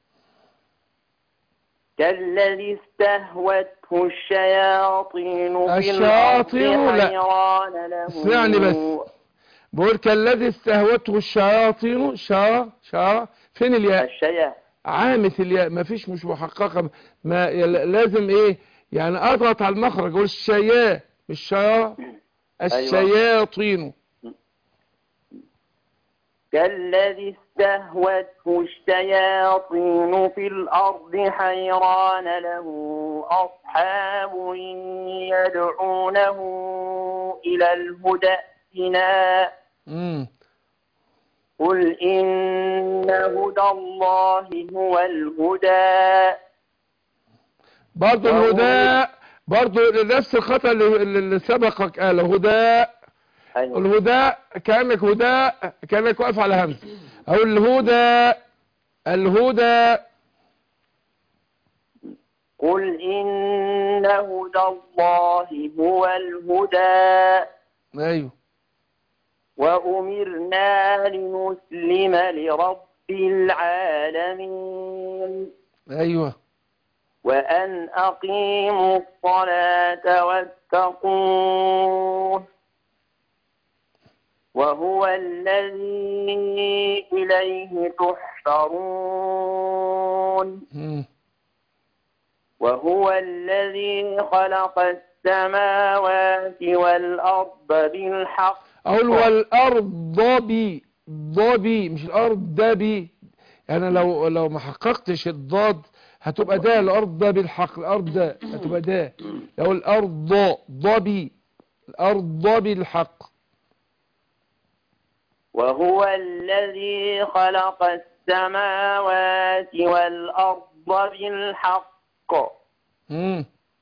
كالذي استهوته الشياطين في الشياطين الأرض لا. حيران له اسمعني بس. بقول كالذي استهوته الشياطين شا شا فين الياء الشيا عامة الياء ما فيش مش محققة ما يل- لازم ايه يعني اضغط على المخرج اقول الشيا مش شا الشياطين كالذي استهوته الشياطين في الأرض حيران له أصحاب يدعونه إلى الهدى ائتنا امم قل إن هدى الله هو الهدى برضه وهو- الهداء برضه نفس الخطأ اللي, اللي سبقك قال هداء أيوة. الهداء كأنك هداء كأنك واقف على همزة او الهدى الهدى قل إن هدى الله هو الهدى ايوه وأمرنا لنسلم لرب العالمين ايوه وأن أقيموا الصلاة واتقوه وهو الذي إليه تحشرون مم. وهو الذي خلق السماوات والأرض بالحق اقول والارض ضبي ضبي مش الارض دبي يعني لو لو ما حققتش الضاد هتبقى ده الارض ده بالحق الارض ده هتبقى ده لو الارض ضبي الارض ضبي الحق وهو الذي خلق السماوات والأرض بالحق مم.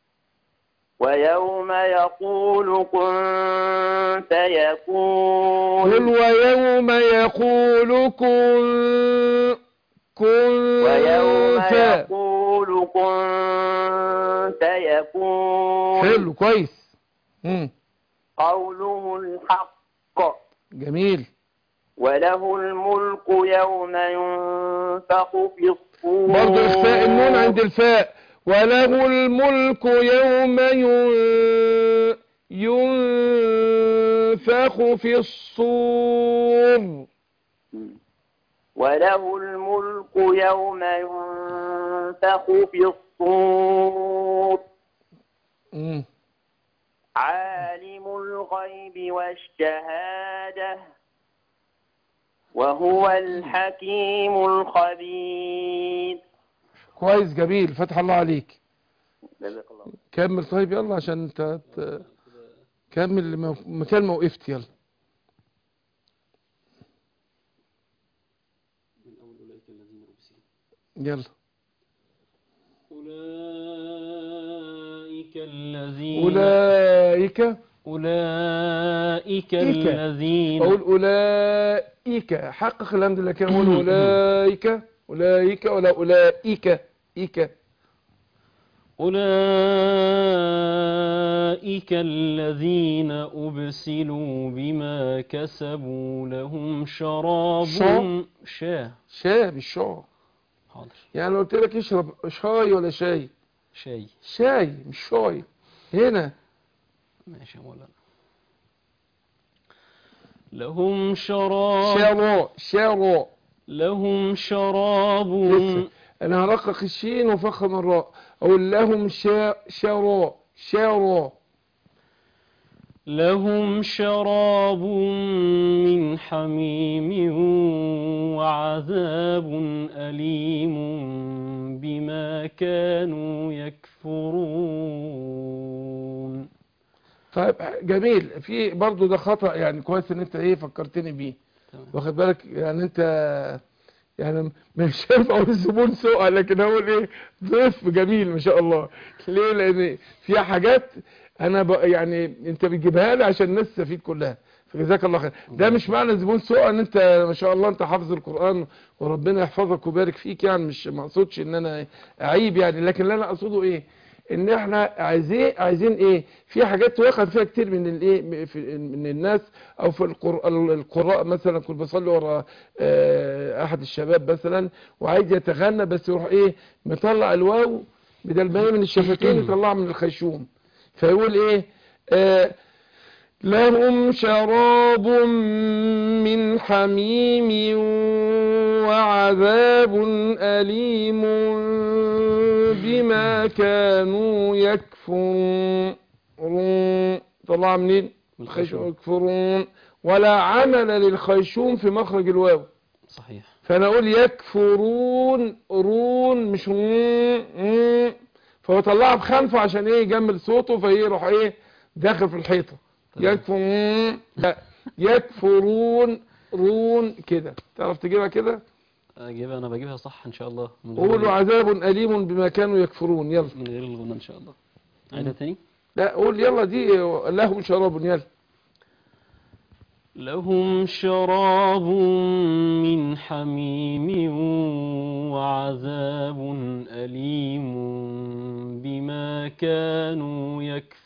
ويوم يقول كن قل فيكون ويوم يقول كن كن ويوم ف- يقول كن فيكون حلو كويس مم. قوله الحق جميل وله الملك يوم ينفخ في الصور برضه إخفاء النون عند الفاء وله الملك يوم ين- ينفخ في الصور وله الملك يوم ينفخ في الصور مم. عالم الغيب والشهادة وهو الحكيم الخبير كويس جميل فتح الله عليك جزاك الله كمل طيب يلا عشان انت ت- كمل لما- مكان ما وقفت يلا يلا أولئك الذين أولئك أولئك إيك. الذين أقول أولئك حقق الحمد لله كده أقول أولئك أولئك ولا أولئك إيك أولئك الذين أبسلوا بما كسبوا لهم شراب شا- شاه شاي بالشاي حاضر يعني لو قلت لك اشرب شاي ولا شاي شاي شاي مش شاي هنا ماشي يا مولانا لهم شراب شارو شارو لهم شراب لسه انا هرقق الشين وفخم الراء اقول لهم شا شارو شارو لهم شراب من حميم وعذاب أليم بما كانوا يكفرون طيب جميل في برضو ده خطأ يعني كويس ان انت ايه فكرتني بيه تمام. واخد بالك يعني انت يعني مش شايف اقول الزبون سوء لكن هو ايه ضيف جميل ما شاء الله ليه لان في حاجات انا ب... يعني انت بتجيبها لي عشان الناس تستفيد كلها فجزاك الله خير ده مش معنى زبون سوء ان انت ما شاء الله انت حافظ القرآن وربنا يحفظك ويبارك فيك يعني مش ما اقصدش ان انا اعيب يعني لكن اللي انا اقصده ايه ان احنا عايزين عايزين ايه في حاجات واخد فيها كتير من الايه في- من الناس او في القراء القراء مثلا كنت بصلي ورا آه، احد الشباب مثلا وعايز يتغنى بس يروح ايه مطلع الواو بدل ما هي من الشفتين يطلعها من الخيشوم فيقول ايه آه لهم شراب من حميم وعذاب أليم بما كانوا يكفرون طلع منين الخيشوم يكفرون ولا عمل للخيشوم في مخرج الواو صحيح فانا اقول يكفرون رون مش رون رون. فهو طلعها بخنفه عشان ايه يجمل صوته فيروح ايه داخل في الحيطه تمام. يكفرون لا يكفرون رون كده تعرف تجيبها كده أجيبها أنا بجيبها صح إن شاء الله من غير- قولوا عذاب أليم بما كانوا يكفرون يلا من غير الغنى إن شاء الله عيدها تاني لا قول يلا دي لهم شراب يلا لهم شراب من حميم وعذاب أليم بما كانوا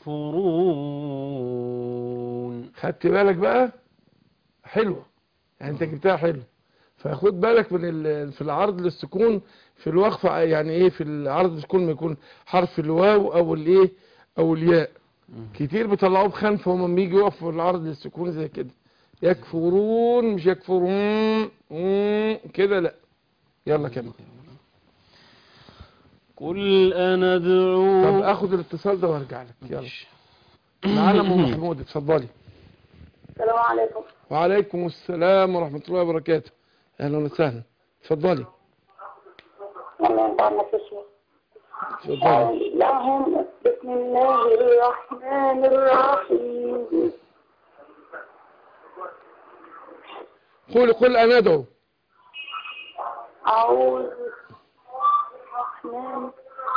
يكفرون خدت بالك بقى حلوة يعني انت جبتها حلو فخد بالك من ال- في العرض للسكون في الوقفة يعني ايه في العرض للسكون ما يكون حرف الواو او الايه او الياء كتير بيطلعوه بخنفة وهم بيجي يقفوا في العرض للسكون زي كده يكفرون مش يكفرون مم، كده لا يلا كمل قل أنا أدعو طب اخد الاتصال ده وارجع لك يلا ماشي. معانا ام محمود اتفضلي السلام عليكم وعليكم السلام ورحمة الله وبركاته اهلا وسهلا اتفضلي والله انت عندك اسمه اتفضلي لهم بسم الله الرحمن الرحيم قل قل أنا أدعو أعوذ الرحمن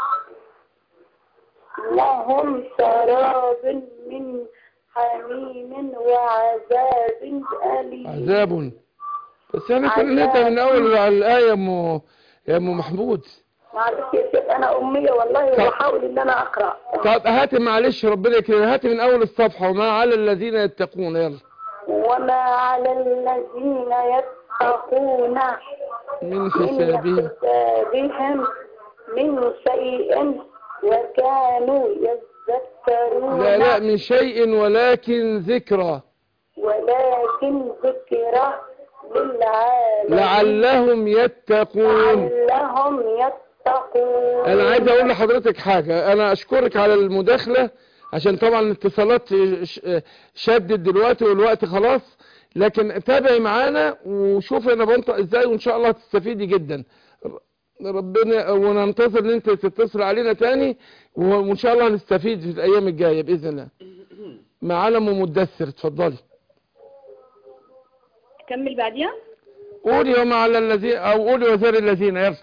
لهم شراب من حميم وعذاب أليم عذاب بس احنا كنا نبدأ من أول على الآية يا أم يا أم محمود معلش يا شيخ أنا أمية والله طب- بحاول إن أنا أقرأ طب هات معلش ربنا يكرمك هات من أول الصفحة وما على الذين يتقون يلا وما على الذين يتقون من من حسابهم حسابهم من شيء وكانوا يذكرون لا لا من شيء ولكن ذكرى ولكن ذكرى للعالمين لعلهم يتقون لعلهم يتقون انا عايز اقول لحضرتك حاجة انا اشكرك على المداخلة عشان طبعا الاتصالات ش- شدت دلوقتي والوقت خلاص لكن تابعي معانا وشوفي انا بنطق ازاي وان شاء الله هتستفيدي جدا ربنا وننتظر ان انت تتصل علينا تاني وان شاء الله هنستفيد في الايام الجاية باذن الله معانا ام مدثر اتفضلي كمل بعديها قولي وما على الذين او قولي وزار الذين يلا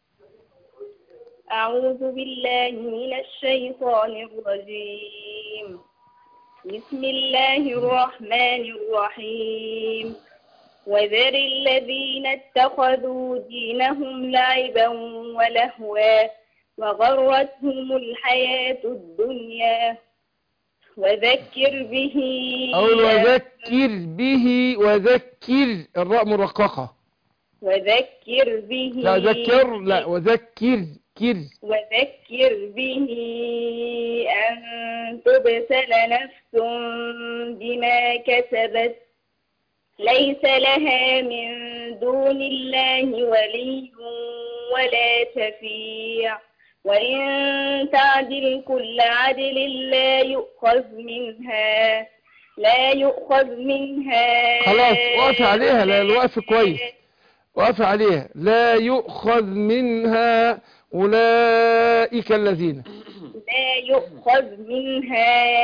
أعوذ بالله من الشيطان الرجيم بسم الله الرحمن الرحيم وذر الذين اتخذوا دينهم لعبا ولهوا وغرتهم الحياة الدنيا وذكر به أقول وذكر به وذكر الراء مرققة وذكر به لا ذكر لا وذكر كر وذكر به أن تبسل نفس بما كسبت ليس لها من دون الله ولي ولا شفيع وإن تعدل كل عدل لا يؤخذ منها لا يؤخذ منها خلاص وقف عليها لا الوقف كويس وقف عليها لا يؤخذ منها أولئك الذين لا يؤخذ منها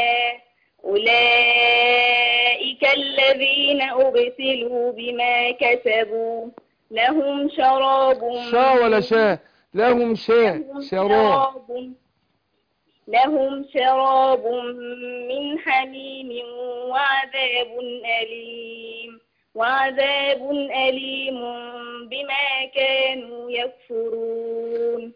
أولئك الذين أبسلوا بما كسبوا لهم شراب شا ولا شا لهم شا لهم شراب شراب لهم شراب من حميم وعذاب أليم وعذاب أليم بما كانوا يكفرون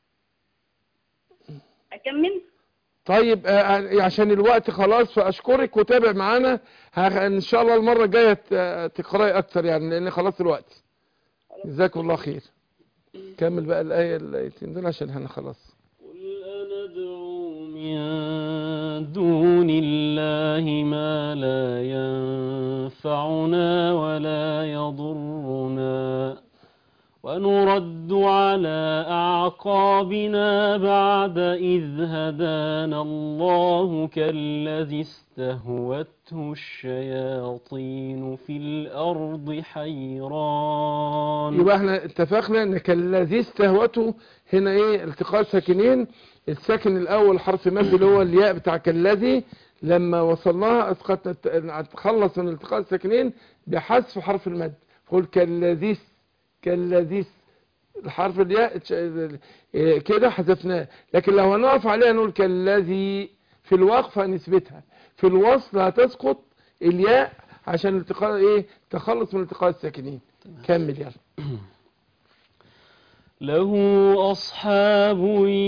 أكمل؟ طيب آه، عشان الوقت خلاص فأشكرك وتابع معانا ه- إن شاء الله المرة الجاية ت- تقرأي أكتر يعني لأن خلاص الوقت جزاكم الله خير كمل بقى الآية الآيتين دول عشان احنا خلاص قل أندعو من دون الله ما لا ينفعنا ولا يضرنا ونرد على أعقابنا بعد إذ هدانا الله كالذي استهوته الشياطين في الأرض حيران يبقى احنا اتفقنا ان كالذي استهوته هنا ايه التقاء ساكنين الساكن الاول حرف مد اللي هو الياء بتاع كالذي لما وصلناها اسقطت تخلص من التقاء الساكنين بحذف حرف المد قول كالذي كالذي الحرف الياء اتش- اه كده حذفناه لكن لو هنقف عليها نقول كالذي في الوقف هنثبتها في الوصل هتسقط الياء عشان التقاء ايه تخلص من التقاء الساكنين كمل يلا له أصحاب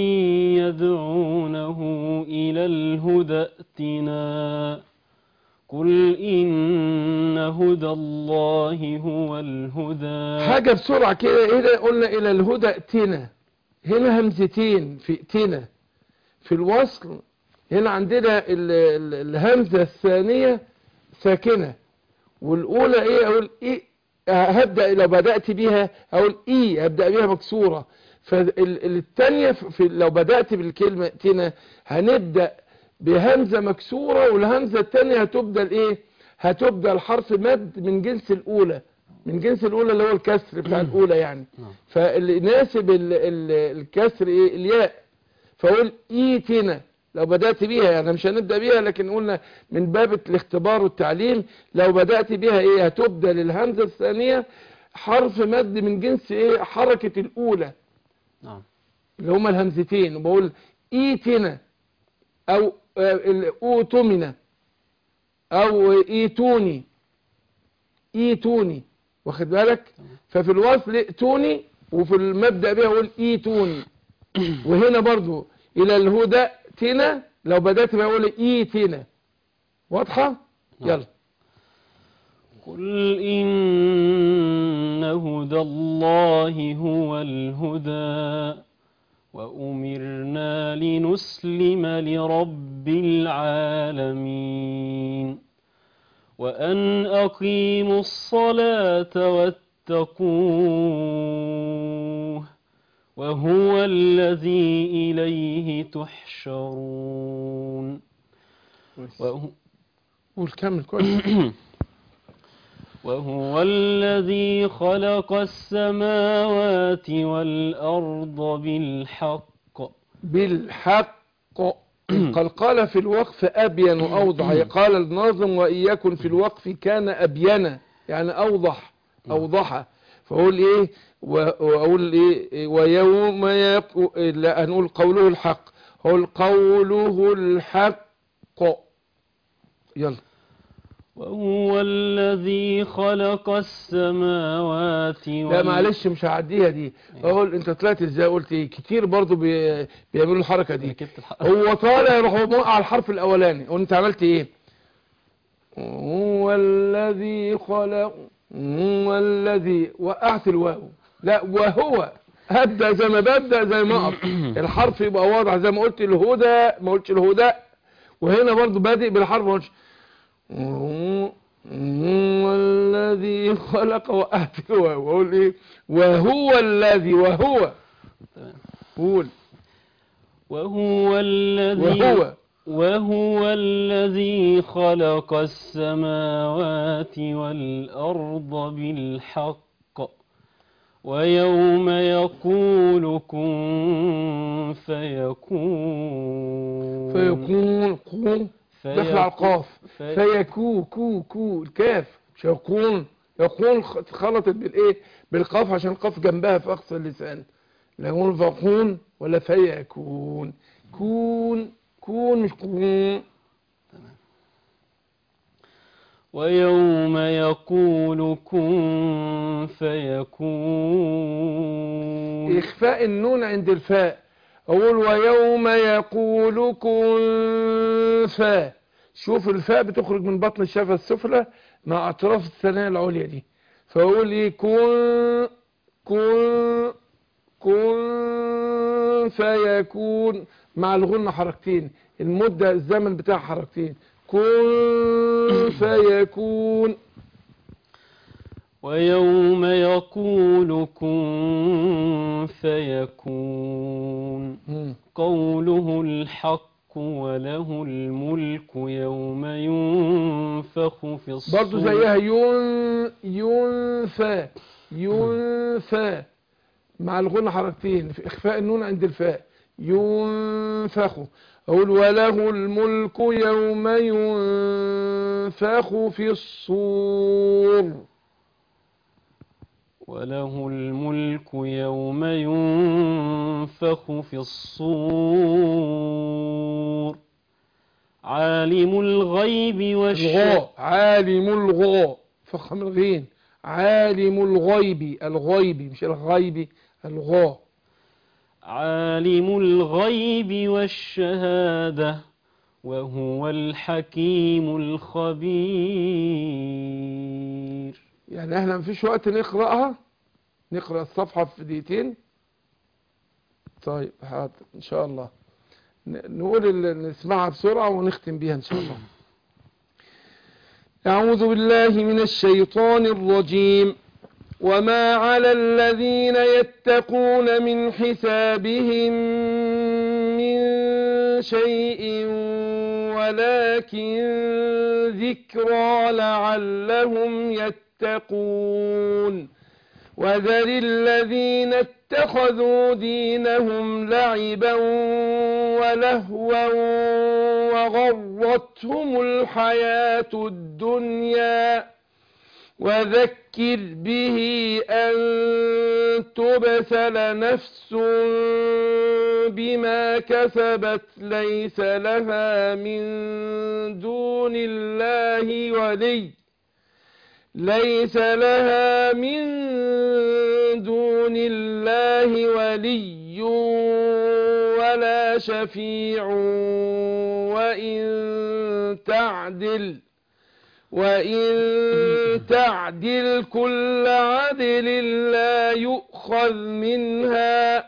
يدعونه إلى الهدى ائتنا قل إن هدى الله هو الهدى حاجة بسرعة كده هنا قلنا إلى الهدى ائتنا هنا همزتين في ائتنا في الوصل هنا عندنا ال- ال- الهمزة الثانية ساكنة والأولى إيه أقول إيه هبدأ لو بدأت بيها أقول إيه هبدأ بيها مكسورة فالثانية في لو بدأت بالكلمة ائتنا هنبدأ بهمزة مكسورة والهمزة الثانية هتبدأ إيه هتبدأ الحرف مد من جنس الأولى من جنس الأولى اللي هو الكسر بتاع الأولى يعني فاللي يناسب ال- ال- الكسر إيه الياء فأقول إيتنا لو بدأت بيها يعني مش هنبدأ بيها لكن قلنا من باب الاختبار والتعليم لو بدأت بيها ايه هتبدل الهمزة الثانية حرف مد من جنس ايه حركة الاولى نعم اللي هما الهمزتين وبقول ايتنا او آه، ال- اوتمنا او ايتوني ايتوني واخد بالك ففي الوصل ائتوني وفي المبدأ بها اقول ايتوني وهنا برضو الى الهدى تنا لو بدأت بها اقول ايتنا واضحة نعم. يلا قل إن هدى الله هو الهدى وأمرنا لنسلم لرب العالمين وأن أقيموا الصلاة واتقوه وهو الذي إليه تحشرون وهو قول كمل كويس وهو الذي خلق السماوات والأرض بالحق بالحق قال قال في الوقف أبين وأوضح قال الناظم وإن يكن في الوقف كان أبين يعني أوضح أوضح فأقول إيه و- وأقول إيه ويوم يقو لا هنقول قوله الحق أقول قوله الحق يلا وهو الذي خلق السماوات لا وال- معلش مش هعديها دي اقول انت طلعت ازاي قلت ايه كتير برضو بي... بيعملوا الحركه دي ركبت الحق هو طالع يروح موقع الحرف الاولاني وانت عملت ايه هو الذي خلق هو الذي وقعت الواو لا وهو هبدا زي ما ببدا زي ما اقف الحرف يبقى واضح زي ما قلت الهدى ما قلتش الهدى وهنا برضو بادئ بالحرف ما قلتش هو هو الذي خلق وقعت الواو واقول ايه وهو الذي وهو تمام. قول وهو الذي وهو وهو الذي خلق السماوات والأرض بالحق ويوم يقول كن فيكون فيكون قوم دخل على القاف في- فيكو كو كو الكاف مش يكون يكون خ- اتخلطت بالايه بالقاف عشان القاف جنبها في اقصى اللسان لا يقول فكون ولا فيكون كون كون مش كون ويوم يقول كن فيكون اخفاء النون عند الفاء اقول ويوم يقول كن فا شوف الفاء بتخرج من بطن الشفه السفلى مع اطراف الثنايا العليا دي فاقول ايه كن كن كن فيكون مع الغنة حركتين المدة الزمن بتاع حركتين كن فيكون ويوم يقول كن فيكون مم. قوله الحق وله الملك يوم ينفخ في الصور برضو زيها ين ينفى ينفى مع الغنى حركتين في اخفاء النون عند الفاء ينفخ اقول وله الملك يوم ينفخ في الصور وله الملك يوم ينفخ في الصور عالم الغيب والشهادة الغاء عالم الغاء فخم الغين عالم الغيب الغيب مش الغيب الغاء عالم الغيب والشهادة وهو الحكيم الخبير يعني احنا مفيش وقت نقرأها نقرأ الصفحة في دقيقتين طيب حاضر ان شاء الله ن- نقول ال- نسمعها بسرعة ونختم بيها ان شاء الله أعوذ بالله من الشيطان الرجيم وما على الذين يتقون من حسابهم من شيء ولكن ذكرى لعلهم يتقون وذر الذين اتخذوا دينهم لعبا ولهوا وغرتهم الحياة الدنيا وذكر به أن تبسل نفس بما كسبت ليس لها من دون الله ولي ليس لها من دون الله ولي ولا شفيع وإن تعدل وإن تعدل كل عدل لا يؤخذ منها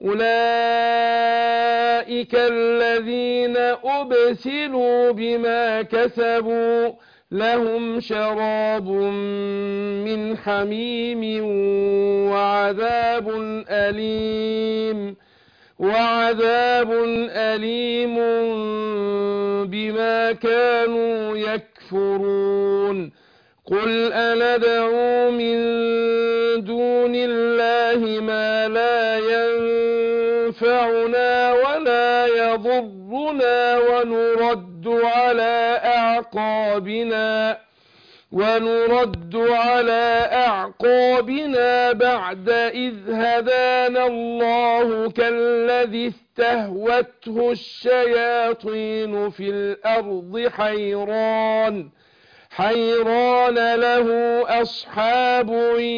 أولئك الذين أبسلوا بما كسبوا لهم شراب من حميم وعذاب أليم وعذاب أليم بما كانوا يكفرون قل أندعو من دون الله ما لا ينفعنا ولا يضرنا ونرد على أعقابنا ونرد على أعقابنا بعد إذ هدانا الله كالذي استهوته الشياطين في الأرض حيران حيران له أصحاب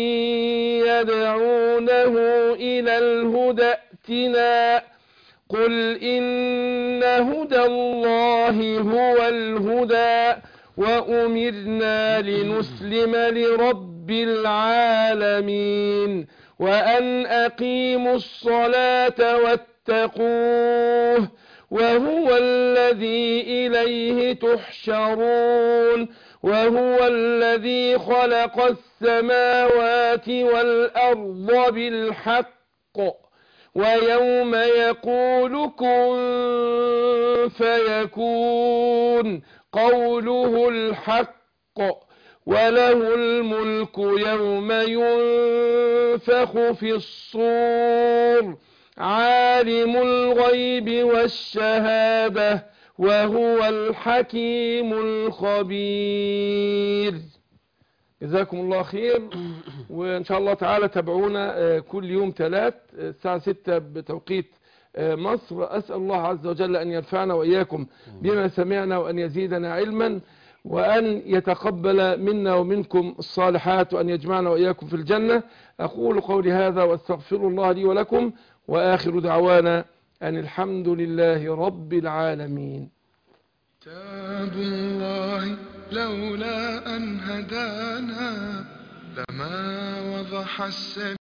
يدعونه إلى الهدى ائتنا قل إن هدى الله هو الهدى وأمرنا لنسلم لرب العالمين وأن أقيموا الصلاة واتقوه وهو الذي إليه تحشرون وهو الذي خلق السماوات والأرض بالحق ويوم يقول كن فيكون قوله الحق وله الملك يوم ينفخ في الصور عالم الغيب والشهادة وهو الحكيم الخبير جزاكم الله خير وإن شاء الله تعالى تابعونا آه، كل يوم ثلاث آه، الساعة 6 بتوقيت آه، مصر أسأل الله عز وجل أن ينفعنا وإياكم بما سمعنا وأن يزيدنا علما وأن يتقبل منا ومنكم الصالحات وأن يجمعنا وإياكم في الجنة أقول قولي هذا وأستغفر الله لي ولكم وآخر دعوانا أن الحمد لله رب العالمين كتاب الله لولا أن هدانا لما وضح السبيل